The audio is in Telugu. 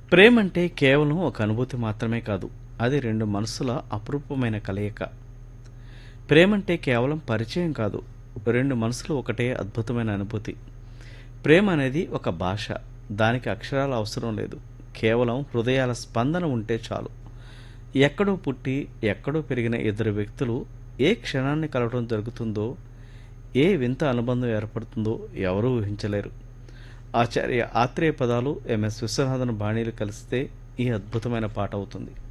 ప్రేమంటే కేవలం ఒక అనుభూతి మాత్రమే కాదు అది రెండు మనసుల అపురూపమైన కలయిక ప్రేమంటే కేవలం పరిచయం కాదు రెండు మనసులు ఒకటే అద్భుతమైన అనుభూతి ప్రేమ అనేది ఒక భాష దానికి అక్షరాలు అవసరం లేదు కేవలం హృదయాల స్పందన ఉంటే చాలు ఎక్కడో పుట్టి ఎక్కడో పెరిగిన ఇద్దరు వ్యక్తులు ఏ క్షణాన్ని కలవడం జరుగుతుందో ఏ వింత అనుబంధం ఏర్పడుతుందో ఎవరూ ఊహించలేరు ఆచార్య ఆత్రేయ పదాలు ఎంఎస్ విశ్వనాథన్ బాణీలు కలిస్తే ఈ అద్భుతమైన పాట అవుతుంది